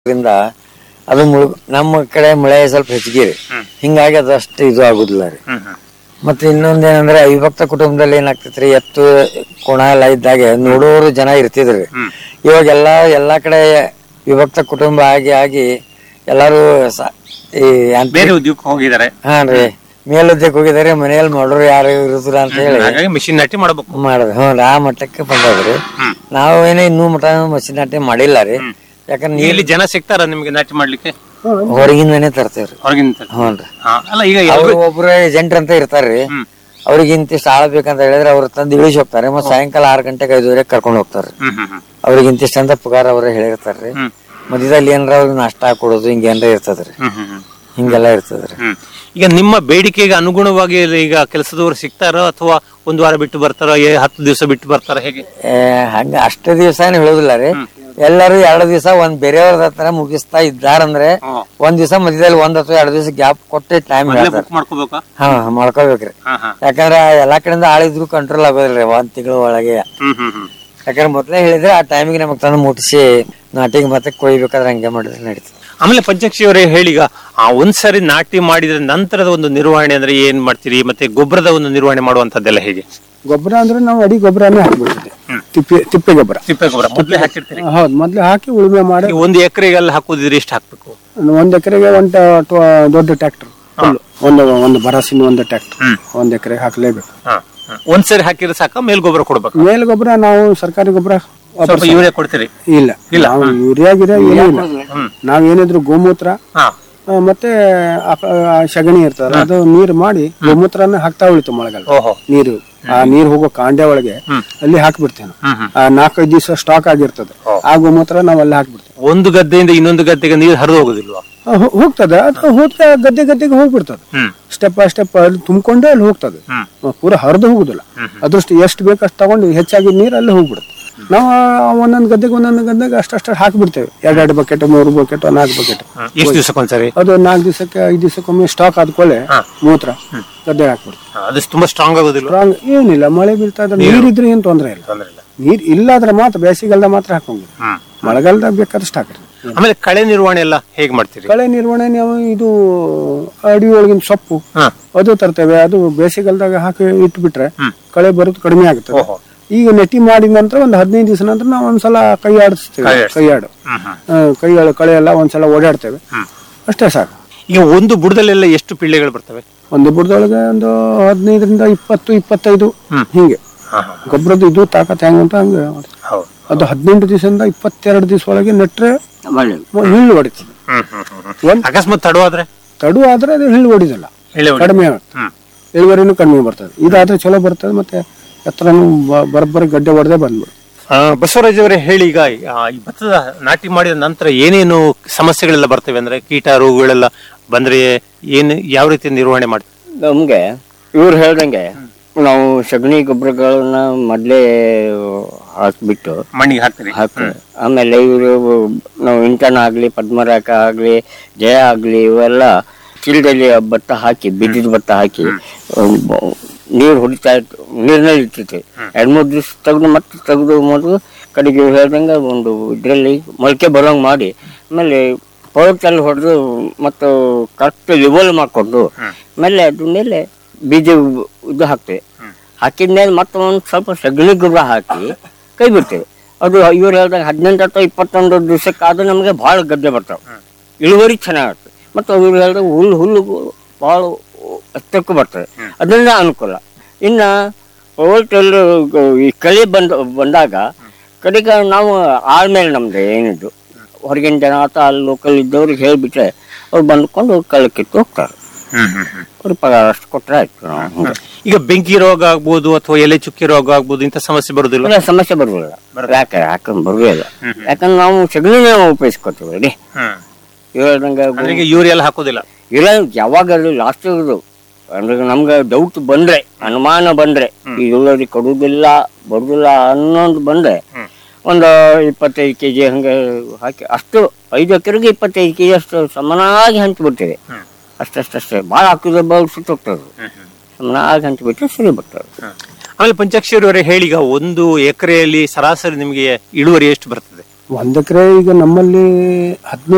ದ್ರಿಂದ ಅದು ಮುಳ್ ನಮ್ಮ ಕಡೆ ಮಳೆ ಸ್ವಲ್ಪ ಹೆಚ್ಚಿಗೆ ರೀ ಹಿಂಗಾಗಿ ಅದಷ್ಟು ಇದು ಆಗುದಿಲ್ಲ ರೀ ಮತ್ತೆ ಇನ್ನೊಂದೇನಂದ್ರೆ ಅವಿಭಕ್ತ ಕುಟುಂಬದಲ್ಲಿ ಏನಾಗ್ತೈತ್ರಿ ಎತ್ತು ಕೋಣ ಎಲ್ಲ ಇದ್ದಾಗ ನೋಡೋರು ಜನ ಇರ್ತಿದ್ರಿ ಇವಾಗ ಎಲ್ಲಾ ಎಲ್ಲಾ ಕಡೆ ವಿಭಕ್ತ ಕುಟುಂಬ ಆಗಿ ಆಗಿ ಎಲ್ಲಾರು ಸ- ಈ ಯಾಂತ್ರಿಕ- ಬೇರೆ ಉದ್ಯೋಗಕ್ಕೆ ಹೋಗಿದ್ದಾರೆ ಹಾ ರೀ ಮೇಲುದ್ದಕ್ಕೆ ಹೋಗಿದಾರೆ ಮನೆಯಲ್ಲಿ ಮಾಡೋರು ಯಾರು ಇರುದಿಲ್ಲ ಅಂತ ಹೇಳಿ ಹಾಗಾಗಿ ಮಿಷಿನ್ ನಾಟಿ ಮಾಡಬೇಕು ಮಾಡೋದು ಹ್ಞೂ ಆ ಮಟ್ಟಕ್ಕೆ ಬಂದದ್ರಿ ನಾವು ಏನೋ ಇನ್ನೂ ಮಟ ಮಷಿನ್ ನಾಟಿ ಮಾಡಿಲ್ಲ ರೀ ಯಾಕಂದ್ರೆ ನೀರ್ ಇಲ್ಲಿ ಜನ ಸಿಗ್ತಾರ ನಿಮ್ಗೆ ನಾಟಿ ಮಾಡ್ಲಿಕ್ಕೆ ಹೊರಗಿಂದನೇ ತರ್ತೇವ್ರಿ ಹೊರಗಿನ ಹ್ಞೂ ರೀ ಹಾ, ಅಲ್ಲ ಈಗ ಅವ್ರು ಎಲ್ರು- ಒಬ್ರು ಏಜೆಂಟ್ ಅಂತ ಇರ್ತಾರ್ರಿ ಅವ್ರಿಗೆ ಇಂತಿಷ್ಟು ಆಳ ಬೇಕಂತ ಹೇಳಿದ್ರೆ ಅವ್ರು ತಂದು ಇಳಿಸಿ ಹೋಗ್ತಾರೆ ಮತ್ತೆ ಸಾಯಂಕಾಲ ಆರು ಗಂಟೆಗೆ ಐದುವರೆಗೆ ಕರ್ಕೊಂಡು ಹೋಗ್ತಾರ್ರಿ ಹ್ಮ್ ಹ್ಮ್ ಹ್ಮ್ ಅವ್ರಿಗೆ ಇಂತಿಷ್ಟು ಅಂತ ಪಗಾರ ಅವ್ರೆ ಹೇಳಿರ್ತಾರ್ರಿ ಹ್ಮ್. ಮಧ್ಯದಲ್ಲಿ ಏನಾರ ಅವ್ರಿಗೆ ನಾಷ್ಟಾ ಕೊಡೋದು ಹಿಂಗ ಏನಾರ ಇರ್ತದ್ರಿ ಹ್ಮ್ ಹ್ಮ್ ಹ್ಮ್ ಹಿಂಗೆಲ್ಲ ಇರ್ತದ್ರಿ ಹ್ಮ್. ಈಗ ನಿಮ್ಮ ಬೇಡಿಕೆಗೆ ಅನುಗುಣವಾಗಿ ಈಗ ಕೆಲಸದವರು ಸಿಗ್ತಾರೋ ಅಥವಾ ಒಂದ್ ವಾರ ಬಿಟ್ಟು ಬರ್ತಾರೋ ಏ ಹತ್ತು ದಿವಸ ಬಿಟ್ಟು ಬರ್ತಾರ ಹೇಗೆ ಏ, ಹಂಗ ಅಷ್ಟು ದಿವಸ ಏನು ಹೇಳುದಿಲ್ಲ ರೀ ಎಲ್ಲರೂ ಎರಡು ದಿವಸ ಒಂದ್ ಬೇರೆಯವ್ರದ ಹತ್ರ ಮುಗಿಸ್ತಾ ಇದ್ದಾರಂದ್ರೆ ಒಂದ್ ದಿವಸ ಮಧ್ಯದಲ್ಲಿ ಒಂದ್ ಅಥವಾ ಎರಡು ದಿವಸ ಗ್ಯಾಪ್ ಕೊಟ್ಟೆ ಟೈಮ್ ಹೇಳ್ತಾರೆ ಬುಕ್ ಮಾಡ್ಕೋಬೇಕಾ ಹಾ ಮಾಡ್ಕೋಬೇಕ್ರಿ ಹಾ ಹಾ ಯಾಕಂದ್ರೆ ಎಲ್ಲಾ ಕಡೆಯಿಂದ ಆಳಿದ್ರು ಕಂಟ್ರೋಲ್ ಆಗೋದಿಲ್ರಿ ಒಂದ್ ತಿಂಗಳ ಒಳಗೆ ಹ್ಮ್ ಹ್ಮ್ ಹ್ಮ್ ಯಾಕಂದ್ರೆ ಮೊದ್ಲೇ ಹೇಳಿದ್ರೆ ಆ ಟೈಮಿಗೆ ನಮಗ್ ತಂದು ಮುಟ್ಟಿಸಿ ನಾಟಿಗೆ ಮತ್ತೆ ಕೊಯ್ಬೇಕಾದ್ರೆ ಹಂಗೆ ಮಾಡಿದ್ರೆ ನಡೀತದೆ ಆಮೇಲೆ ಪಂಚಾಕ್ಷಿ ಅವರೇ ಹೇಳೀಗ ಆ ಒಂದ್ಸರಿ ನಾಟಿ ಮಾಡಿದ ನಂತರದ ಒಂದು ನಿರ್ವಹಣೆ ಅಂದ್ರೆ ಏನ್ ಮಾಡ್ತೀರಿ ಮತ್ತೆ ಗೊಬ್ಬರದ ಒಂದು ನಿರ್ವಹಣೆ ಮಾಡುವಂತದ್ದೆಲ್ಲ ಹೇಗೆ ಗೊಬ್ಬರ ಅಂದ್ರೆ ನಾವು ಅಡಿ ಗೊಬ್ಬರನೇ ಹಾಕ್ಬಿಡ್ತಿದ್ದೆ ತಿಪ್ಪೆ ತಿಪ್ಪೆ ಗೊಬ್ಬರ ತಿಪ್ಪೆ ಗೊಬ್ಬರ ಮೊದಲೇ ಹಾಕಿರ್ತೀರಿ ಹೌದು ಮೊದ್ಲು ಹಾಕಿ ಉಳುಮೆ ಮಾಡಿ ಈಗ ಒಂದು ಎಕರೆಗೆಲ್ಲ ಹಾಕುದಿದ್ರೆ ಎಷ್ಟು ಹಾಕ್ಬೇಕು ಒಂದ್ ಎಕರೆಗೆ ಒಂದ್ ಟ- ದೊಡ್ಡ ಟ್ರ್ಯಾಕ್ಟರ್ ಒಂದು ಒಂದು ಬರಸಿನ ಒಂದು ಟ್ರ್ಯಾಕ್ಟರ್ ಒಂದ್ ಎಕರೆಗೆ ಹಾಕ್ಲೇಬೇಕು ಹಾ, ಹಾ. ಒಂದ್ಸರಿ ಹಾಕಿದ್ರೆ ಸಾಕ ಮೇಲ್ ಗೊಬ್ಬರ ಕೊಡ್ಬೇಕು ಮೇಲ್ ಗೊಬ್ಬರ ನಾವು ಸರ್ಕಾರಿ ಗೊಬ್ಬರ ಸ್ವಲ್ಪ ಯೂರಿಯಾ ಕೊಡ್ತೀರಿ ಇಲ್ಲ ಇಲ್ಲ. ನಾವು ಯೂರಿಯಾ ಗಿರಿಯಾ ಏನೂ ಇಲ್ಲ ನಾವೇನಿದ್ರು ಗೋಮೂತ್ರ ಹಾ ಆ, ಮತ್ತೆ ಆಕ- ಆ ಸಗಣಿ ಇರ್ತದಲ್ಲ ಅದು ನೀರು ಮಾಡಿ ಗೋಮೂತ್ರನ ಹಾಕ್ತಾ ಉಳಿತು ಮಳೆಗಾಲ ಓಹೋ ನೀರು ಆ ನೀರ್ ಹೋಗೋ ಕಾಂಡೆ ಒಳಗೆ ಅಲ್ಲಿ ಹಾಕ್ಬಿಡ್ತೇವೆ ನಾವು. ಹ್ಮ್, ಹ್ಮ್. ಆ ನಾಲ್ಕೈದು ದಿವಸ ಸ್ಟಾಕ್ ಆಗಿರ್ತದೆ ಆ ಗೋಮೂತ್ರ ನಾವು ಅಲ್ಲಿ ಹಾಕ್ಬಿಡ್ತೇವೆ ಒಂದು ಗದ್ದೆಯಿಂದ ಇನ್ನೊಂದು ಗದ್ದೆಗೆ ನೀರು ಹರಿದು ಹೋಗುದಿಲ್ವಾ ಆ, ಹೋ- ಹೋಗ್ತದೆ ಅದು ಹೋಗ್ತಾ ಗದ್ದೆ ಗದ್ದೆಗೆ ಹೋಗ್ಬಿಡ್ತದೆ ಹ್ಮ್ ಸ್ಟೆಪ್ ಬೈ ಸ್ಟೆಪ್ ಅಲ್ಲಿ ತುಂಬಿಕೊಂಡೆ ಅಲ್ಲಿ ಹೋಗ್ತದೆ ಹ್ಮ್. ಆ, ಪೂರ ಹರಿದು ಹೋಗುದಿಲ್ಲ ಅದೃಷ್ಟು ಎಷ್ಟು ಬೇಕು ಅಷ್ಟು ತಗೊಂಡು ಹೆಚ್ಚಾಗಿ ನೀರು ಅಲ್ಲಿ ಹೋಗ್ಬಿಡುತ್ತೆ ನಾವು ಆ ಒಂದೊಂದು ಗದ್ದೆಗೆ ಒಂದೊಂದು ಗದ್ದೆಗೆ ಅಷ್ಟಷ್ಟು ಹಾಕಿಬಿಡ್ತೇವೆ ಎರಡೆರಡು ಬಕೆಟ್ ಮೂರು ಬಕೆಟ್ ನಾಲ್ಕು ಬಕೆಟ್ ಎಷ್ಟು ದಿವಸಕ್ಕೊಂದ್ಸರಿ ಅದು ನಾಲ್ಕು ದಿವಸಕ್ಕೆ ಐದು ದಿವಸಕ್ಕೊಮ್ಮೆ ಸ್ಟಾಕ್ ಆದ್ಕೊಳ್ಳೆ ಮೂತ್ರ ಗದ್ದೆ ಹಾಕ್ಬಿಡ್ತೀವಿ ಹಾ, ಅದು ತುಂಬಾ ಸ್ಟ್ರಾಂಗ್ ಆಗೋದಿಲ್ವಾ ಸ್ಟ್ರಾಂಗ್ ಏನಿಲ್ಲ ಮಳೆ ಬೀಳ್ತಾ ಇದ್ರೆ ನೀರಿದ್ರೆ ಏನು ತೊಂದರೆ ಇಲ್ಲ ತೊಂದ್ರೆ ಇಲ್ಲ ನೀರ್ ಇಲ್ಲಾದ್ರೆ ಮಾತ್ರ ಬೇಸಿಗೆಲ್ದಾಗ ಮಾತ್ರ ಹಾಕೊಂಡ್ಬಿಡಿ ಹ್ಮ್. ಮಳೆಗಾಲದಾಗ ಬೇಕಾದಷ್ಟು ಹಾಕ್ರಿ ಆಮೇಲೆ ಕಳೆ ನಿರ್ವಹಣೆ ಎಲ್ಲ ಹೇಗ್ ಮಾಡ್ತೀರಿ ಕಳೆ ನಿರ್ವಹಣೆ ನಾವು ಇದು ಅಡಿ ಒಳಗಿನ ಸೊಪ್ಪು ಹಾ ಅದು ತರ್ತೇವೆ ಅದು ಬೇಸಿಗೆಲ್ದಾಗ ಹಾಕಿ ಇಟ್ಬಿಟ್ರೆ ಕಳೆ ಬರೋದು ಕಡಿಮೆ ಆಗುತ್ತದೆ ಓಹೋ. ಈಗ ನೆಟ್ಟಿ ಮಾಡಿದ ನಂತರ ಒಂದು ಹದಿನೈದು ದಿವಸ ನಂತರ ನಾವು ಒಂದ್ಸಲ ಕೈ ಆಡಿಸ್ತೇವೆ ಕೈ ಆಡಿಸ್ತೀವಿ. ಕೈ ಆಡು ಹ್ಮ್ ಹ್ಮ್ ಆ, ಕೈ ಆಳು ಕಳೆ ಎಲ್ಲ ಒಂದ್ಸಲ ಓಡಾಡ್ತೇವೆ ಅಷ್ಟೇ ಸಾಕು ಈಗ ಒಂದು ಬುಡದಲ್ಲೆಲ್ಲ ಎಷ್ಟು ಪಿಳ್ಳೆಗಳು ಬರ್ತವೆ ಒಂದು ಬುಡದೊಳಗೆ ಒಂದು ಹದಿನೈದರಿಂದ ಇಪ್ಪತ್ತು ಇಪ್ಪತ್ತೈದು ಹಿಂಗೆ ಹಾ ಹಾ ಗೊಬ್ಬರದ್ದು ಇದು ತಾಕತ್ ಹೆಂಗ ಅಂತ ಹಂಗೆ ಮಾಡ್ತೀವಿ. ಹೌದು ಅದು ಹದಿನೆಂಟು ದಿವಸದಿಂದ ಇಪ್ಪತ್ತೆರಡು ದಿವಸ ಒಳಗೆ ನೆಟ್ರೆ ಮ- ಹಿಳ್ಳು ಹೊಡಿತದೆ ಹ್ಮ್ ಹ್ಮ್ ಹ್ಮ್ ಹ್ಮ್. ಒಂದ್ ಅಕಸ್ಮಾತ್ ತಡವಾದ್ರೆ ತಡು ಆದ್ರೆ ಅದು ಹಿಳ್ಳು ಹೊಡಿದಲ್ಲ ಎಳೆ ಹೊಡಿ- ಕಡಿಮೆ ಆಗುತ್ತೆ ಹ್ಮ್ ಇಳುವರಿನೂ ಕಡಿಮೆ ಬರ್ತದೆ ಇದಾದ್ರೆ ಚಲೋ ಬರ್ತದೆ ಮತ್ತೆ ಎತ್ತರನು ಬ- ಬರೋಬ್ಬರಿ ಗಡ್ಡೆ ಹೊಡೆದೇ ಬಂದ್ಬಿಡು ಆ, ಬಸವರಾಜ್ ಅವರೇ ಹೇಳಿ ಈಗ ಆ, ಈ ಭತ್ತದ ನಾಟಿ ಮಾಡಿದ ನಂತರ ಏನೇನು ಸಮಸ್ಯೆಗಳೆಲ್ಲ ಬರ್ತವೆ ಅಂದ್ರೆ ಕೀಟ ರೋಗಗಳೆಲ್ಲ ಬಂದ್ರೆ ಏನು ಯಾವ ರೀತಿ ನಿರ್ವಹಣೆ ಮಾಡ್ತೀವಿ ನಮ್ಗೆ ಇವ್ರು ಹೇಳ್ದಂಗೆ ನಾವು ಸಗಣಿ ಗೊಬ್ಬರಗಳನ್ನ ಮೊದ್ಲೇ ಹಾಕ್ಬಿಟ್ಟು ಮಣ್ಣಿಗೆ ಹಾಕ್ತೀರಿ ಹಾಕ್ತೇವೆ ಆಮೇಲೆ ಇವರು ನಾವು ಇಂಟನ್ ಆಗ್ಲಿ ಪದ್ಮರಾಕ ಆಗ್ಲಿ ಜಯ ಆಗ್ಲಿ ಇವೆಲ್ಲ ಚೀಲದಲ್ಲಿ ಭತ್ತ ಹಾಕಿ ಬಿದ್ದಿದ ಭತ್ತ ಹಾಕಿ ನೀರು ಹೊಡಿತಾ ಇತ್ತು ನೀರಿನಲ್ಲಿ ಇಟ್ಟಿರ್ತೀವಿ ಎರಡ್ ಮೂರು ದಿವಸ ತೆಗೆದು ಮತ್ತೆ ತೆಗೆದು ಮೊದಲು ಕಡೆಗೆ ಇವ್ರು ಹೇಳ್ದಂಗೆ ಒಂದು ಇದರಲ್ಲಿ ಮೊಳಕೆ ಬರೋಂಗ್ ಮಾಡಿ ಆಮೇಲೆ ಪೌಡಲ್ಲಿ ಹೊಡೆದು ಮತ್ತು ಕರೆಕ್ಟ್ ಲೆವೆಲ್ ಮಾಡಿಕೊಂಡು ಆಮೇಲೆ ಅದ್ರ ಮೇಲೆ ಬೀಜ ಇದು ಹಾಕ್ತೇವೆ ಹಾಕಿದ್ಮೇಲೆ ಮತ್ತೆ ಒಂದು ಸ್ವಲ್ಪ ಸಗಣಿ ಗೊಬ್ಬರ ಹಾಕಿ ಕೈ ಬಿಡ್ತೇವೆ ಅದು ಇವ್ರು ಹೇಳ್ದಾಗ ಹದಿನೆಂಟು ಅಥವಾ ಇಪ್ಪತ್ತೊಂದು ದಿವಸಕ್ಕಾದ್ರೂ ನಮಗೆ ಭಾಳ ಗದ್ದೆ ಬರ್ತಾವೆ ಇಳುವರಿ ಚೆನ್ನಾಗುತ್ತೆ ಮತ್ತು ಇವ್ರು ಹೇಳ್ದಾಗ ಹುಲ್ಲು ಹುಲ್ಲು ಭಾಳ ಎತ್ತಕ್ಕೂ ಬರ್ತದೆ ಅದರಿಂದ ಅನುಕೂಲ ಇನ್ನು ಪವರ್ಟೆಲ್ ಈ ಕಳೆ ಬಂದ ಬಂದಾಗ ಕಡೆಗೆ ನಾವು ಆಳ್ಮೇಲೆ ನಮ್ದು ಏನಿದ್ದು ಹೊರಗಿನ ಜನ ಅಥವಾ ಅಲ್ಲಿ ಲೋಕಲ್ ಇದ್ದವ್ರಿಗೆ ಹೇಳಿಬಿಟ್ರೆ ಅವ್ರು ಬಂದ್ಕೊಂಡು ಕಳೆ ಕಿತ್ತು ಹೋಗ್ತಾರೆ ಅವ್ರಿಗೆ ಪಗಾರ ಅಷ್ಟು ಕೊಟ್ಟರೆ ಆಯ್ತು ನಾವು ಹಂಗೆ. ಈಗ ಬೆಂಕಿ ರೋಗ ಆಗ್ಬೋದು ಅಥವಾ ಎಲೆ ಚುಕ್ಕಿ ರೋಗ ಆಗ್ಬೋದು ಇಂಥ ಸಮಸ್ಯೆ ಬರುದಿಲ್ಲ ಇಲ್ಲ ಸಮಸ್ಯೆ ಬರುವುದಿಲ್ಲ ಯಾಕೆ ಯಾಕಂದ್ರೆ ಬರುವುದಿಲ್ಲ ಯಾಕಂದ್ರೆ ನಾವು ಸಗಣಿನೇ ಉಪಯೋಗಿಸ್ಕೊತೀವಿ ರೀ ಹೇಳ್ದಂಗೆ ಅಂದ್ರೆ ಈಗ ಯೂರಿಯಾ ಎಲ್ಲ ಹಾಕೋದಿಲ್ಲ ಇಲ್ಲ ಯಾವಾಗಲೂ ಲಾಸ್ಟ್ ಇರೋದು ಅಂದ್ರೆ ನಮ್ಗೆ ಡೌಟ್ ಬಂದ್ರೆ ಅನುಮಾನ ಬಂದ್ರೆ ಈ ಇಳುವರಿ ಕೊಡುವುದಿಲ್ಲ ಬರುದಿಲ್ಲ ಅನ್ನೋದು ಬಂದ್ರೆ ಒಂದು ಇಪ್ಪತ್ತೈದು ಕೆ ಜಿ ಹಂಗೆ ಹಾಕಿ ಅಷ್ಟು ಐದು ಎಕರೆಗೆ ಇಪ್ಪತ್ತೈದು ಕೆ ಜಿ ಅಷ್ಟು ಸಮನಾಗಿ ಹಂಚಿಬಿಡ್ತೇವೆ ಅಷ್ಟಷ್ಟಷ್ಟೇ ಭಾಳ ಹಾಕಿದ್ರೆ ಭಾಳ ಸುತ್ತೋಗ್ತದೆ ಸಮನಾಗಿ ಹಂಚಿಬಿಟ್ರೆ ಸರಿ ಬರ್ತದೆ ಆಮೇಲೆ ಪಂಚಾಕ್ಷರಿ ಅವರೇ ಹೇಳಿ ಈಗ ಒಂದು ಎಕರೆಯಲ್ಲಿ ಸರಾಸರಿ ನಿಮಗೆ ಇಳುವರಿ ಎಷ್ಟು ಬರ್ತದೆ ಒಂದ್ ಎಕರೆ ಈಗ ನಮ್ಮಲ್ಲಿ ಹದಿನೈದು